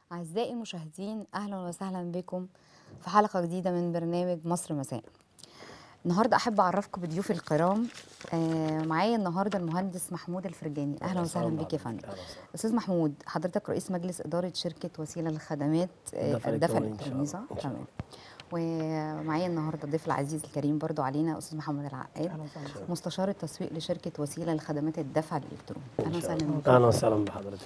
أعزائي المشاهدين أهلا وسهلا بكم في حلقة جديدة من برنامج مصر مساء النهاردة أحب أعرفكم بضيوفي الكرام آه معايا النهاردة المهندس محمود الفرجاني أهلا وسهلا بك يا فندم أستاذ محمود حضرتك رئيس مجلس إدارة شركة وسيلة للخدمات آه، الدفع الدفع الإلكتروني إن شاء الإلكتروني صح؟ الله. إن شاء تمام ومعايا النهارده الضيف العزيز الكريم برضو علينا استاذ محمد العقاد اهلا وسهلا مستشار التسويق لشركه وسيله لخدمات الدفع الالكتروني اهلا إن شاء وسهلا الله. بك اهلا وسهلا بحضرتك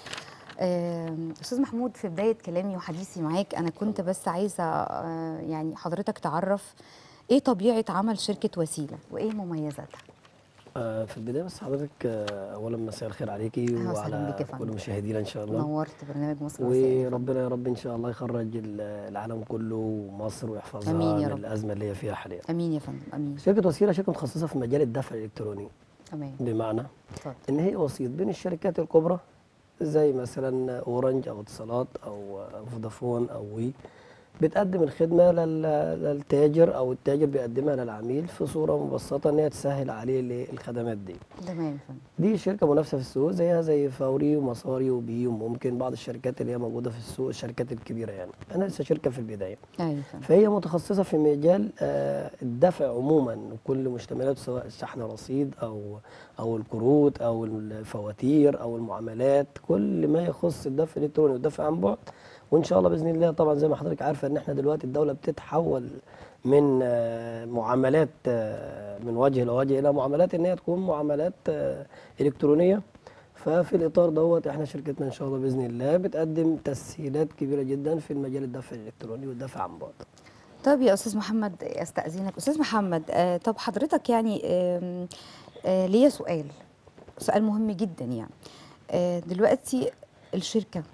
آم، استاذ محمود في بدايه كلامي وحديثي معاك انا كنت بس عايزه آه، يعني حضرتك تعرف ايه طبيعه عمل شركه وسيله وايه مميزاتها آه في البدايه بس حضرتك آه اولا مساء الخير عليكي أهلا وسهلا وعلى بك يا فندم. كل مشاهدينا ان شاء الله نورت برنامج مصر مساء وربنا يا رب ان شاء الله يخرج ال- العالم كله ومصر ويحفظها آمين يا من رب. الازمه اللي هي فيها حاليا امين يا فندم امين شركه وسيله شركه متخصصه في مجال الدفع الالكتروني تمام بمعنى اتفضل ان هي وسيط بين الشركات الكبرى زي مثلا اورنج او اتصالات او فودافون او وي بتقدم الخدمه لل- للتاجر او التاجر بيقدمها للعميل في صوره مبسطه ان هي تسهل عليه الخدمات دي تمام يا فندم دي شركه منافسه في السوق زيها زي فوري ومصاري وبي وممكن بعض الشركات اللي هي موجوده في السوق الشركات الكبيره يعني انا لسه شركه في البدايه ايوه يا فندم فهي متخصصه في مجال آه، الدفع عموما كل مشتملاته سواء شحن رصيد او او الكروت او الفواتير او المعاملات كل ما يخص الدفع الالكتروني والدفع عن بعد وان شاء الله باذن الله طبعا زي ما حضرتك عارفه ان احنا دلوقتي الدوله بتتحول من آه، معاملات آه، من وجه لوجه الى معاملات ان هي تكون معاملات آه، الكترونيه ففي الاطار دوت احنا شركتنا ان شاء الله باذن الله بتقدم تسهيلات كبيره جدا في المجال الدفع الالكتروني والدفع عن بعد طب يا استاذ محمد استاذنك استاذ محمد آه طب حضرتك يعني آم، آه ليا سؤال سؤال مهم جدا يعني آه دلوقتي الشركه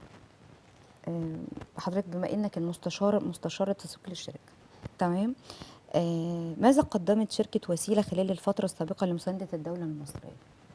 آه حضرتك بما انك المستشار مستشار التسويق للشركه تمام آه ماذا قدمت شركه وسيله خلال الفتره السابقه لمسانده الدوله المصريه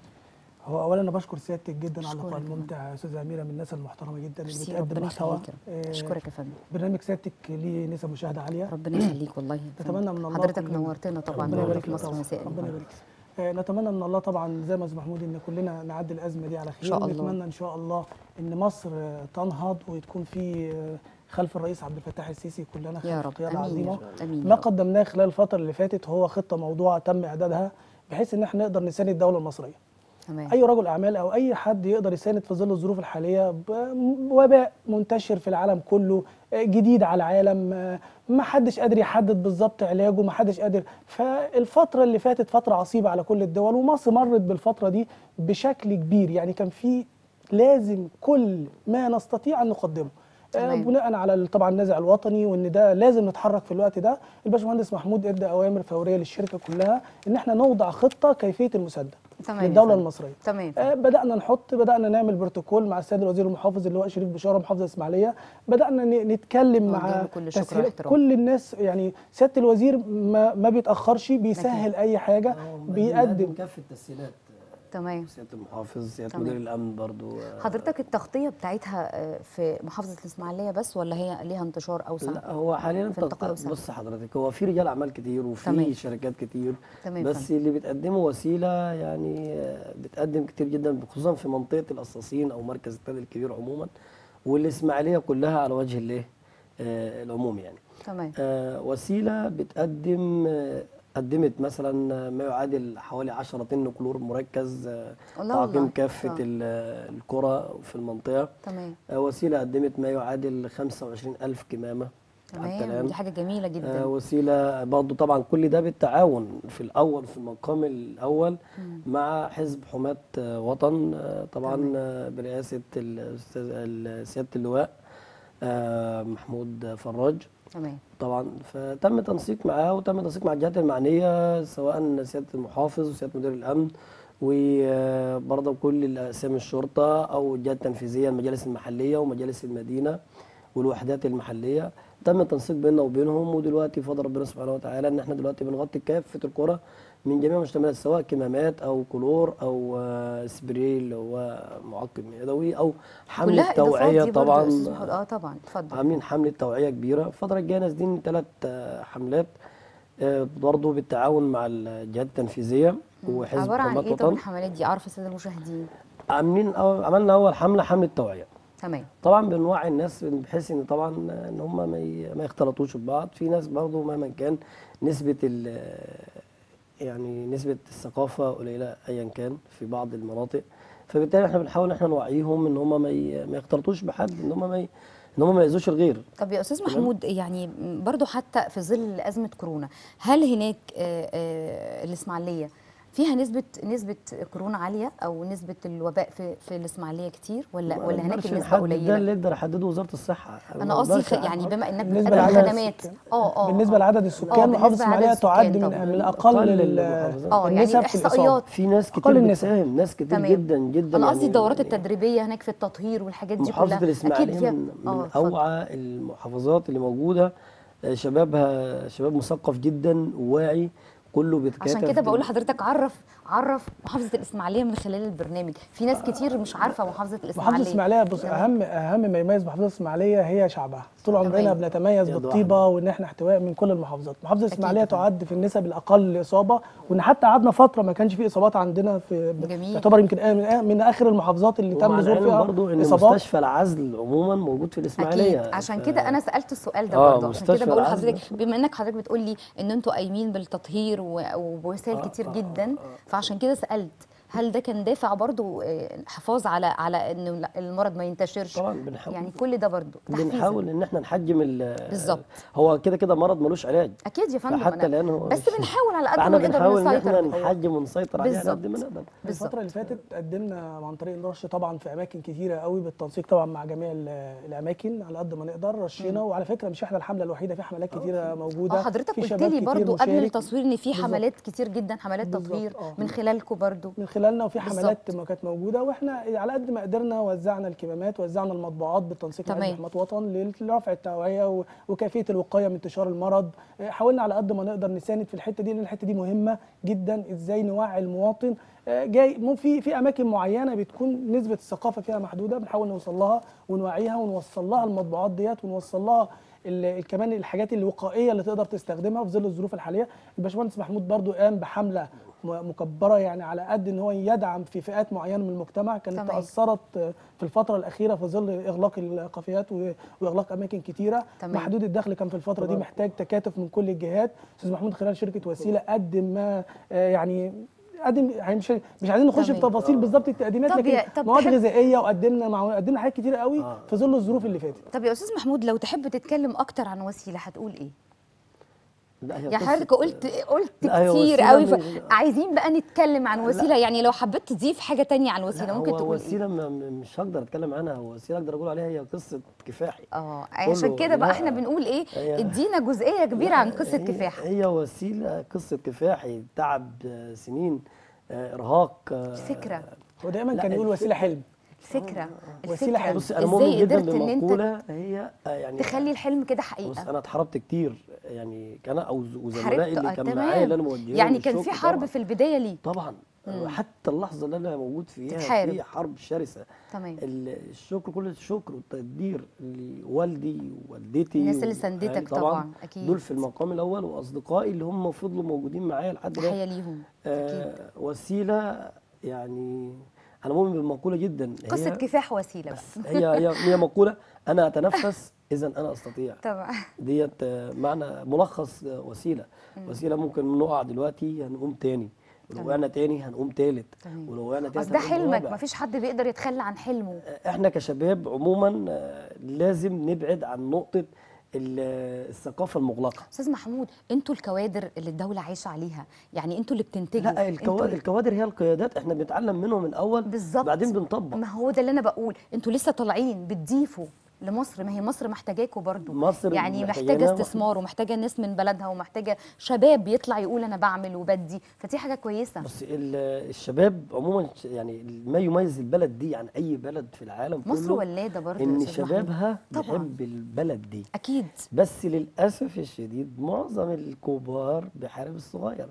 هو اولا انا بشكر سيادتك جدا على اللقاء أشكرك. الممتع يا استاذه اميره من الناس المحترمه جدا اللي ميرسي بتقدم ربنا محتوى يخليك آه، اشكرك يا فندم برنامج سيادتك ليه نسب مشاهده عاليه ربنا يخليك والله يا نتمنى فندم. من الله حضرتك كلنا- نورتنا طبعا ربنا نورت يبارك في لك مصر طبعاً. مساء ربنا النهاردة. يبارك لك. آه، نتمنى من الله طبعا زي ما استاذ محمود ان كلنا نعدي الازمه دي على خير إن شاء الله. ونتمنى ان شاء الله ان مصر آه، تنهض وتكون في آه، خلف الرئيس عبد الفتاح السيسي كلنا يا خلف رب قياده امين يا عظيمه رب امين ما يا رب. قدمناه خلال الفتره اللي فاتت هو خطه موضوعه تم اعدادها بحيث ان احنا نقدر نساند الدوله المصريه تمام اي رجل اعمال او اي حد يقدر يساند في ظل الظروف الحاليه بوباء منتشر في العالم كله آه، جديد على العالم آه، ما حدش قادر يحدد بالظبط علاجه ما حدش قادر فالفتره اللي فاتت فتره عصيبه على كل الدول ومصر مرت بالفتره دي بشكل كبير يعني كان في لازم كل ما نستطيع ان نقدمه آه، تمام. بناء على ال- طبعا النازع الوطني وان ده لازم نتحرك في الوقت ده الباشمهندس محمود ادى اوامر فوريه للشركه كلها ان احنا نوضع خطه كيفيه المسانده تمام يا للدوله فندم. المصريه تمام آه، بدأنا نحط بدأنا نعمل بروتوكول مع السيد الوزير المحافظ اللي هو شريف بشارة محافظ الإسماعيلية بدأنا ن- نتكلم نوجه مع له كل الشكر تسهيل- والاحترام. كل الناس يعني سيادة الوزير ما, ما بيتأخرش بيسهل أي حاجة بيقدم كافه التسهيلات تمام سياده المحافظ سياده تمام. مدير الامن برضو آه، حضرتك التغطية بتاعتها آه، في محافظة الإسماعيلية بس ولا هي ليها انتشار أوسع؟ لا هو حاليا في انتقال التغطية- أوسع. بص حضرتك هو في رجال اعمال كتير تمام. وفي شركات كتير تمام بس فندم. اللي بتقدمه وسيله يعني آه، بتقدم كتير جدا خصوصا في منطقه القصاصين او مركز التل الكبير عموما والاسماعيليه كلها على وجه الايه آه، العموم يعني تمام آه، وسيله بتقدم آه، قدمت مثلا ما يعادل حوالي 10 طن كلور مركز آه، والله تعقيم والله. كافه آه. ال- القرى في المنطقه تمام آه، وسيله قدمت ما يعادل 25 ألف كمامه على تمام الكلام دي حاجة جميلة آه، جدا وسيله برضه طبعا كل ده بالتعاون في الاول في المقام الاول مع حزب حماة آه، وطن آه، طبعا تمام. آه، برئاسه الاستاذ ال- سياده اللواء آه، محمود فراج تمام طبعا فتم تنسيق معاه وتم تنسيق مع الجهات المعنيه سواء سياده المحافظ وسياده مدير الامن وبرضه كل اسامي الشرطه او الجهات التنفيذيه المجالس المحليه ومجالس المدينه والوحدات المحليه تم التنسيق بيننا وبينهم ودلوقتي بفضل ربنا سبحانه وتعالى ان احنا دلوقتي بنغطي كافه القرى من جميع المشتملات سواء كمامات او كلور او آه، سبراي اللي هو معقم يدوي او حمله كلها إضافات توعيه دي برضه يا طبعا أستاذ محمود. اه طبعا اتفضل عاملين حملة توعية كبيرة الفترة الجاية نازلين ثلاث حملات آه، برضه بالتعاون مع الجهات التنفيذية وحزب عبارة عن حماة إيه طب وطن الحملات دي أعرف السادة المشاهدين عاملين أو عملنا أول حملة حملة توعية تمام طبعا بنوعي الناس بحيث ان طبعا ان هم ما ي- ما يختلطوش ببعض في ناس برضو مهما كان نسبه ال يعني نسبه الثقافه قليله ايا كان في بعض المناطق فبالتالي احنا بنحاول ان احنا نوعيهم ان هم ما ي- ما يختلطوش بحد ان هم ما ي- ان هم ما يأذوش الغير طب يا استاذ محمود يعني برضو حتى في ظل ازمه كورونا هل هناك آه، آه، الاسماعيليه فيها نسبه نسبه كورونا عاليه او نسبه الوباء في في الاسماعيليه كتير ولا ما ولا هناك نقدرش النسبه نحدد، ده قليله اللي يقدر يحدده وزاره الصحه انا ما قصدي نقدرش خ- يعني بما انك بالنسبة بتقدم لعدد خدمات السكان. اه اه بالنسبه آه. لعدد آه، السكان محافظه بالنسبة لعدد اسماعيليه تعد السكان من طبعاً. من اقل أقل ال- المحافظات. اه يعني النسب في الاحصائيات الإصابة. في ناس كتير أقل النسب. بتساهم ناس كتير تمام. جدا جدا انا قصدي يعني- الدورات يعني التدريبيه هناك في التطهير والحاجات دي كلها محافظة اكيد الإسماعيلية فيها من, اه من اتفضل. أوعى المحافظات اللي موجودة آه، شبابها شباب مثقف جدا وواعي كله بيتكاتف عشان كده بقول بال- لحضرتك عرف عرف محافظه الاسماعيليه من خلال البرنامج في ناس كتير مش عارفه محافظه الاسماعيليه محافظه الاسماعيليه بص تمام. اهم اهم ما يميز محافظه الاسماعيليه هي شعبها طول عمرنا تمام. بنتميز يا بالطيبه وان احنا احتواء من كل المحافظات محافظه الاسماعيليه طبعاً. تعد في النسب الاقل اصابه وان حتى قعدنا فتره ما كانش في اصابات عندنا في جميل. يعتبر يمكن آه من, آه من اخر المحافظات اللي تم ومع ظهور العلم فيها برضو إن اصابات مستشفى العزل عموما موجود في الإسماعيلية اكيد عشان ف- كده انا سالت السؤال ده آه، برضه عشان كده مستشفى بقول العزل. لحضرتك بما انك حضرتك بتقول لي ان انتوا قايمين بالتطهير و- وبوسائل آه، كتير آه، جدا آه، فعشان كده سالت هل ده كان دافع برضه آه، حفاظ على على انه لا- المرض ما ينتشرش طبعا بنحاول يعني كل ده برضه تحفيزاً. بنحاول ان احنا نحجم ال بالظبط. هو كده كده مرض ملوش علاج اكيد يا فندم فحتى أنا- الان هو بس مش- بنحاول على قد فاحنا ما نقدر بنحاول ان نسيطر احنا نحجم ونسيطر عليه على قد ما بالظبط. نقدر بالظبط. الفترة اللي فاتت قدمنا عن طريق الرش طبعا في اماكن كتيره قوي بالتنسيق طبعا مع جميع ال- الاماكن على قد ما نقدر رشينا وعلى فكره مش احنا الحمله الوحيده في حملات كتيره موجوده اه حضرتك في قلت شباب لي كتير برضو قبل مشارك. التصوير ان في بالظبط. حملات كتير جدا حملات بالظبط، تطهير آه. من خلالكم برضو من خلالنا وفي بالظبط. حملات ما كانت موجوده واحنا على قد ما قدرنا وزعنا الكمامات وزعنا المطبوعات بالتنسيق مع تمام. حزب حماة وطن لرفع التوعيه و- وكيفيه الوقايه من انتشار المرض آه، حاولنا على قد ما نقدر نساند في الحته دي لان الحته دي مهمه جدا ازاي نوعي المواطن آه، جاي مو في في اماكن معينه بتكون نسبه الثقافه فيها محدوده بنحاول نوصل لها ونوعيها ونوصل لها المطبوعات ديت ونوصل لها ال- ال- كمان الحاجات الوقائيه اللي تقدر تستخدمها في ظل الظروف الحاليه الباشمهندس محمود برضو قام بحمله م- مكبره يعني على قد ان هو يدعم في فئات معينه من المجتمع كانت تمام. تاثرت في الفتره الاخيره في ظل اغلاق القافيات و- واغلاق اماكن كتيره تمام. محدود الدخل كان في الفتره دي محتاج تكاتف من كل الجهات استاذ محمود خلال شركه وسيله قدم ما آه، يعني قدم يعني مش مش عايزين نخش في تمام. تفاصيل بالظبط التقديمات طب لكن يا- طب مواد تحب- غذائيه وقدمنا مع قدمنا حاجات كتيره قوي آه. في ظل الظروف اللي فاتت طب يا استاذ محمود لو تحب تتكلم اكتر عن وسيله هتقول ايه لا هي يا قصة- حضرتك قلت قلت لا، هي كتير وسيلة قوي من- ف... عايزين بقى نتكلم عن وسيله يعني لو حبيت تضيف حاجه تانية عن وسيله لا، ممكن هو تقول وسيله ايه ما- م- مش هقدر اتكلم عنها هو وسيله اقدر اقول عليها هي قصه كفاحي اه عشان كله- كده بقى لا، احنا بنقول ايه هي- ادينا جزئيه كبيره عن قصه هي- كفاح هي وسيله قصه كفاحي تعب آه، سنين آه، ارهاق آه، فكره هو دايما لا، كان يقول الفكرة- وسيله حلم الفكره وسيلة الفكره حلوة. بص انا مؤمن ازاي جدا قدرت ان انت بمقوله هي آه، يعني تخلي الحلم كده بص حقيقه انا اتحاربت كتير يعني كان أنا او ز- حاربت وزملائي اللي آه، كان تمام. معايا اللي انا موجههم يعني كان في الشكر حرب طبعاً. في البدايه ليه طبعا حتى اللحظه اللي انا موجود فيها تتحارب. في حرب شرسه تمام ال- الشكر كل الشكر والتقدير لوالدي ووالدتي الناس اللي وأهلي ساندتك طبعا طبعاً، أكيد. دول في المقام الاول واصدقائي اللي هم فضلوا موجودين معايا لحد تحيه دلوقتي ليهم اكيد آه وسيله يعني انا مؤمن بالمقوله جدا قصه هي كفاح وسيله بقى بس هي هي هي مقوله انا اتنفس اذا انا استطيع طبعا ديت آه، معنى ملخص آه، وسيله وسيله ممكن نقع دلوقتي هنقوم تاني ولو تمام. وقعنا تاني هنقوم تالت تمام. ولو وقعنا تالت اصل ده هنقوم حلمك رابع. مفيش حد بيقدر يتخلى عن حلمه احنا كشباب عموما آه، لازم نبعد عن نقطه ال- آه، الثقافه المغلقه استاذ محمود انتوا الكوادر اللي الدوله عايشه عليها يعني انتوا اللي بتنتجوا لا انتوا الكوادر, اللي- الكوادر هي القيادات احنا بنتعلم منهم الاول بالظبط بعدين بنطبق ما هو ده اللي انا بقول انتوا لسه طالعين بتضيفوا لمصر ما هي مصر محتاجاكوا برضو مصر يعني محتاجانا محتاجه وإحنا- استثمار ومحتاجه ناس من بلدها ومحتاجه شباب يطلع يقول انا بعمل وبدي فدي حاجه كويسه بس ال- الشباب عموما ش- يعني ما يميز البلد دي عن اي بلد في العالم مصر كله ولاده برضو يا ان أستاذ محمود. شبابها طبعاً. بيحب البلد دي اكيد بس للاسف الشديد معظم الكبار بيحارب الصغير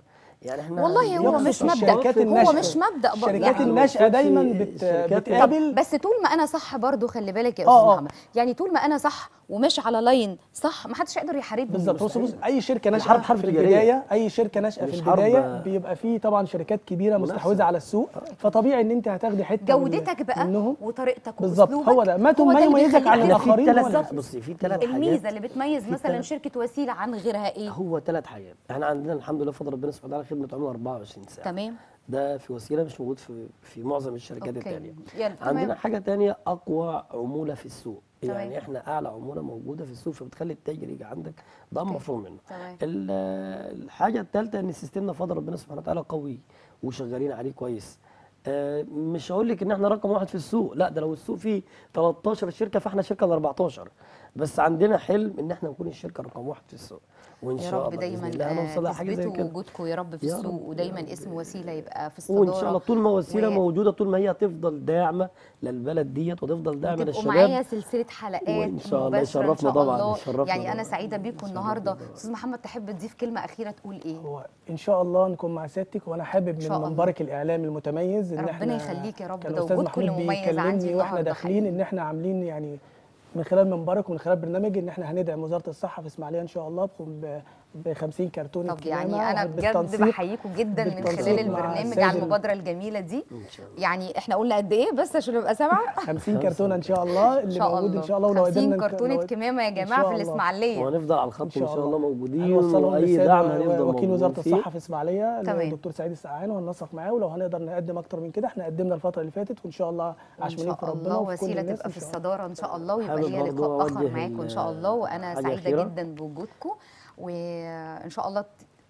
يعني احنا والله هو يقصد مش مبدا الشركات هو الناشئة. مش مبدا برضه الشركات يعني الناشئه دايما في بت... شركات- بتقابل بس طول ما انا صح برضو خلي بالك يا آه، استاذ آه. محمد يعني طول ما انا صح وماشي على لاين صح ما حدش يقدر يحاربني بالظبط بص بص اي شركه ناشئه الحرب حرب في تجارية. البدايه اي شركه ناشئه في مش حرب- البدايه بيبقى فيه طبعا شركات كبيره منافسة. مستحوذه على السوق فطبيعي ان انت هتاخدي حته من- جودتك بقى منهم وطريقتك بالظبط وأسلوبك هو ده ما هو ما اللي يميزك بيخليك عن تنجح. في الاخرين هو ثلاث ده. بصي في ثلاث الميزه حاجات اللي بتميز في مثلا تلات- شركه وسيله عن غيرها ايه هو ثلاث حاجات احنا عندنا الحمد لله بفضل ربنا سبحانه وتعالى خدمه عملاء 24 ساعه تمام ده في وسيله مش موجود في في معظم الشركات اوكي الثانيه يلا عندنا تمام حاجه تانية اقوى عموله في السوق تمام. يعني احنا اعلى عموله موجوده في السوق فبتخلي التاجر يجي عندك ده أوكي. مفهوم منه تمام ال- الحاجه الثالثه ان سيستمنا بفضل ربنا سبحانه وتعالى قوي وشغالين عليه كويس آه، مش هقول لك ان احنا رقم واحد في السوق لا ده لو السوق فيه 13 شركه فاحنا شركه ال 14 بس عندنا حلم ان احنا نكون الشركه رقم واحد في السوق وان يا شاء رب الله دايما باذن الله هنوصل آه، لحاجه زي تثبتوا كده وجودكم يا رب في يا السوق رب، ودايما يا رب، اسم يا وسيله يبقى في الصداره وان شاء الله طول ما وسيله و- موجوده طول ما هي هتفضل داعمه للبلد ديت وتفضل داعمه تبقوا للشباب معايا سلسله حلقات وإن شاء الله مباشرة إن يشرفنا شاء طبعاً، الله. يشرفنا يعني انا طبعاً. سعيده بيكم يشرفنا النهارده طبعاً. استاذ محمد تحب تضيف كلمه اخيره تقول ايه هو ان شاء الله نكون مع سيادتك وانا حابب شاء من الله. منبرك الاعلامي المتميز ان ربنا احنا يخليك يا رب، كان ده أستاذ وجودكم محمود اللي مميز بيكلمني عندي واحنا النهاردة داخلين حقيقي. ان احنا عاملين يعني من خلال منبرك ومن خلال برنامج ان احنا هندعم وزاره الصحه في اسماعيليه ان شاء الله ب 50 كرتون طب الكمامة يعني انا بجد بالتنسيق- بحييكم جدا من بالتنسيق خلال مع البرنامج السيد على ال- المبادره الجميله دي ان شاء الله يعني احنا قلنا قد ايه بس عشان ابقى سامعه 50 كرتونه ان شاء الله ان اللي شاء موجود الله ان شاء الله ولو 50 قدرنا نك- كرتونه لو- كمامه يا إن جماعه شاء في الله. الاسماعيليه وهنفضل على الخط ان شاء ان شاء الله الله موجودين هنوصلهم واي للسيد دعم و- هنفضل وكيل وزاره موجودين فيه الصحه في اسماعيليه اللي هو تمام. الدكتور سعيد السقعان وهننسق معاه ولو هنقدر نقدم اكتر من كده احنا قدمنا الفتره اللي فاتت وان شاء الله ان عشمانين في شاء ربنا الله وفي كل وسيله الناس تبقى إن في شاء الله. الصداره ان شاء الله ويبقى حابب ليا برضو لقاء اخر أوجه معاكم ان ال- شاء الله وانا حاجة سعيده أخيرة. جدا بوجودكم وان شاء الله ت...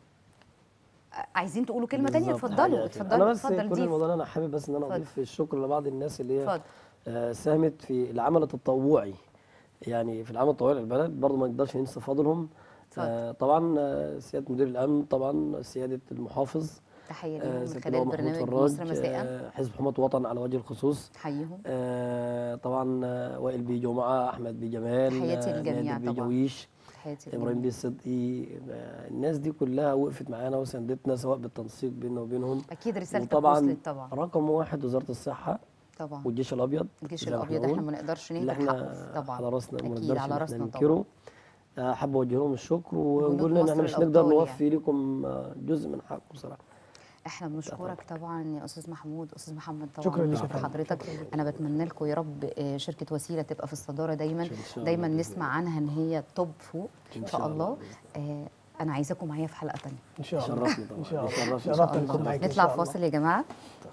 عايزين تقولوا كلمه تانية بالظبط، اتفضلوا حاجة أخيرة. اتفضلوا انا بس اتفضل كل ضيف الموضوع ده انا حابب بس ان انا اتفضل. اضيف الشكر لبعض الناس اللي هي اتفضل آه، ساهمت في العمل التطوعي يعني في العمل التطوعي للبلد برضه ما نقدرش ننسى فضلهم اتفضل. آه، طبعا آه، سياده مدير الامن طبعا سياده المحافظ تحيه آه، ليهم من سياده خلال اللواء محمود برنامج فراج مصر مساء آه، حزب حماة وطن على وجه الخصوص حيهم آه، طبعا آه، وائل بي جمعه احمد بي جمال تحياتي آه، للجميع نادر بي طبعاً. جويش تحياتي ابراهيم للجميع. بيه الصدقي آه، الناس دي كلها وقفت معانا وساندتنا سواء بالتنسيق بيننا وبينهم اكيد رسالتك وطبعا وصلت طبعا رقم واحد وزاره الصحه طبعا والجيش الابيض الجيش زي ما الابيض إحنا احنا قلنا. ما نقدرش اللي نهدر احنا حقه طبعا على راسنا ما اكيد نقدرش على إن إحنا راسنا طبعا ننكره آه، حابب اوجه لهم الشكر ونقول جنود لهم ان احنا مصر مش نقدر الأبطال نوفي لكم آه، جزء من حقكم بصراحه احنا بنشكرك طبعا يا استاذ محمود استاذ محمد طبعا شكراً لك يا بنشكر فندم. حضرتك انا بتمنى لكم يا رب آه، شركه وسيله تبقى في الصداره دايما إن شاء الله دايما بإذن نسمع عنها ان هي توب فوق ان إن شاء شاء الله الله آه، انا عايزاكم معايا في حلقه ثانيه ان شاء الله شرفني طبعا ان شاء الله شرفني. شرفت شاء نكون الله. معاك إن نطلع شاء الله. فاصل يا جماعه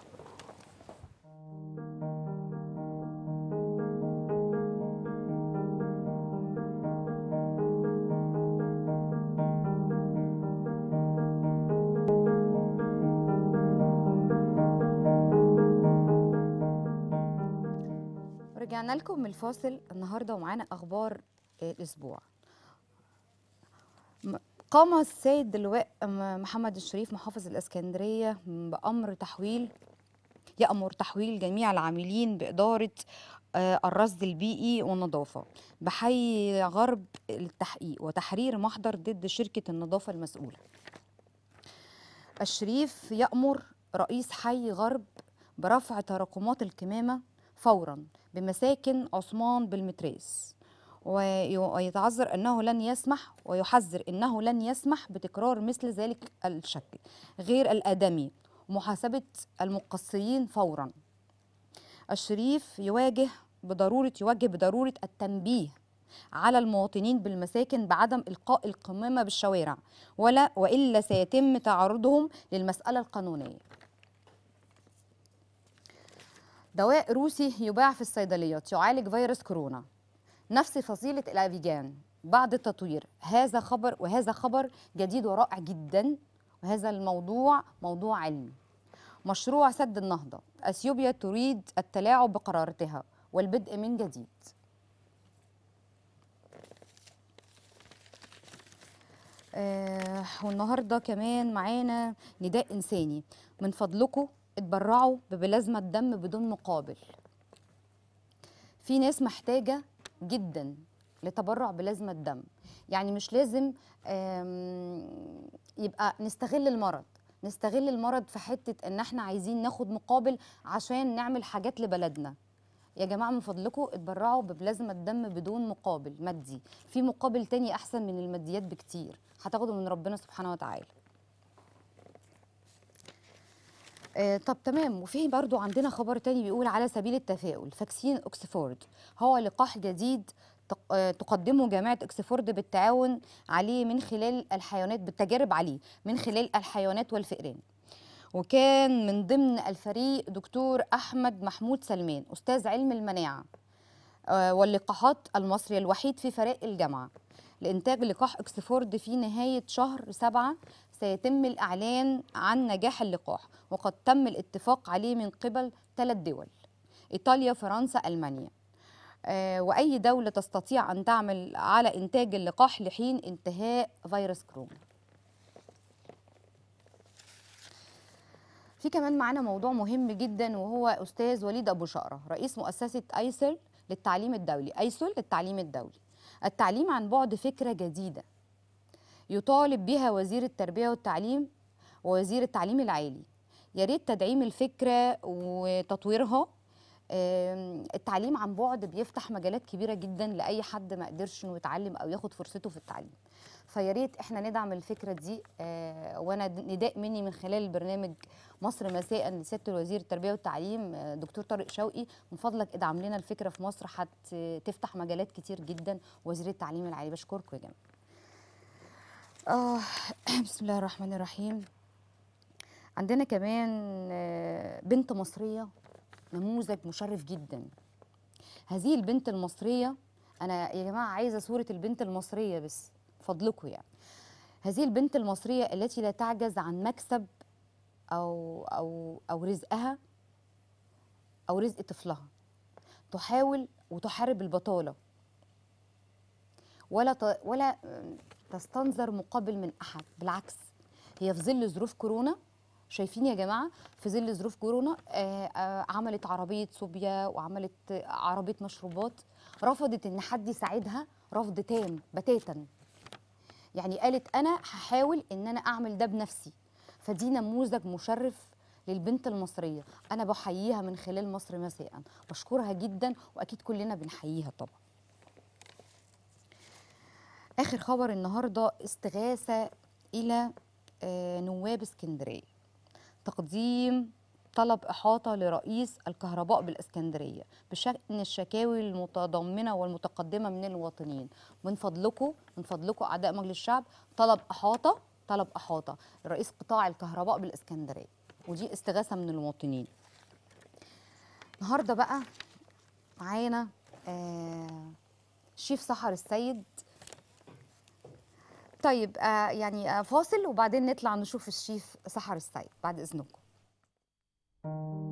رجعنا لكم من الفاصل النهارده ومعانا اخبار آه، الاسبوع م- قام السيد اللواء م- محمد الشريف محافظ الاسكندريه بامر تحويل يأمر تحويل جميع العاملين بإدارة آه، الرصد البيئي والنظافة بحي غرب التحقيق وتحرير محضر ضد شركة النظافة المسؤولة الشريف يأمر رئيس حي غرب برفع تراكمات الكمامة فورا بمساكن عثمان بالمتريس وي- ويتعذر أنه لن يسمح ويحذر أنه لن يسمح بتكرار مثل ذلك الشكل غير الآدمي ومحاسبة المقصرين فورا الشريف يواجه بضرورة يوجه بضرورة التنبيه على المواطنين بالمساكن بعدم إلقاء القمامة بالشوارع ولا وإلا سيتم تعرضهم للمسألة القانونية دواء روسي يباع في الصيدليات يعالج فيروس كورونا نفس فصيلة الأفيجان بعد التطوير هذا خبر وهذا خبر جديد ورائع جدا وهذا الموضوع موضوع علمي مشروع سد النهضة أثيوبيا تريد التلاعب بقراراتها والبدء من جديد آه والنهارده كمان معانا نداء إنساني من فضلكم اتبرعوا ببلازما الدم بدون مقابل في ناس محتاجة جدا لتبرع بلازمة الدم يعني مش لازم آم، يبقى نستغل المرض نستغل المرض في حته ان احنا عايزين ناخد مقابل عشان نعمل حاجات لبلدنا يا جماعه من فضلكم اتبرعوا ببلازما الدم بدون مقابل مادي في مقابل تاني احسن من الماديات بكتير هتاخده من ربنا سبحانه وتعالى آه طب تمام وفي برضو عندنا خبر تاني بيقول على سبيل التفاؤل فاكسين اوكسفورد هو لقاح جديد تق- آه، تقدمه جامعة اوكسفورد بالتعاون عليه من خلال الحيوانات بالتجارب عليه من خلال الحيوانات والفئران وكان من ضمن الفريق دكتور أحمد محمود سلمان أستاذ علم المناعة آه، واللقاحات المصري الوحيد في فريق الجامعة لإنتاج لقاح أكسفورد في نهاية شهر سبعة سيتم الإعلان عن نجاح اللقاح وقد تم الاتفاق عليه من قبل ثلاث دول إيطاليا فرنسا ألمانيا آه، وأي دولة تستطيع أن تعمل على إنتاج اللقاح لحين انتهاء فيروس كورونا في كمان معانا موضوع مهم جدا وهو استاذ وليد ابو شقره رئيس مؤسسه ايسل للتعليم الدولي ايسل للتعليم الدولي التعليم عن بعد فكره جديده يطالب بها وزير التربيه والتعليم ووزير التعليم العالي يا ريت تدعيم الفكره وتطويرها آم، التعليم عن بعد بيفتح مجالات كبيره جدا لاي حد ما قدرش انه يتعلم او ياخد فرصته في التعليم فيا ريت احنا ندعم الفكره دي آه، وانا د- نداء مني من خلال البرنامج مصر مساء لسياده الوزير التربيه والتعليم آه، دكتور طارق شوقي من فضلك ادعم لنا الفكره في مصر هتفتح مجالات كتير جدا وزير التعليم العالي بشكركم يا جماعه آه بسم الله الرحمن الرحيم عندنا كمان آه، بنت مصرية نموذج مشرف جدا هذه البنت المصرية أنا يا جماعة عايزة صورة البنت المصرية بس فضلكم يعني هذه البنت المصرية التي لا تعجز عن مكسب أو أو أو رزقها أو رزق طفلها تحاول وتحارب البطالة ولا ت... ولا تستنظر مقابل من احد بالعكس هي في ظل ظروف كورونا شايفين يا جماعه في ظل ظروف كورونا آه، آه، عملت عربيه صوبيا وعملت آه، عربيه مشروبات رفضت ان حد يساعدها رفض تام بتاتا يعني قالت انا هحاول ان انا اعمل ده بنفسي فدي نموذج مشرف للبنت المصريه انا بحييها من خلال مصر مساء بشكرها جدا واكيد كلنا بنحييها طبعا اخر خبر النهارده استغاثه الى آه، نواب اسكندريه تقديم طلب احاطه لرئيس الكهرباء بالاسكندريه بشان الشكاوي المتضمنه والمتقدمه من المواطنين من فضلكم من فضلكم اعضاء مجلس الشعب طلب احاطه طلب احاطه لرئيس قطاع الكهرباء بالاسكندريه ودي استغاثه من المواطنين النهارده بقى معانا آه شيف سحر السيد طيب آه يعني آه فاصل وبعدين نطلع نشوف الشيف سحر السيد بعد اذنكم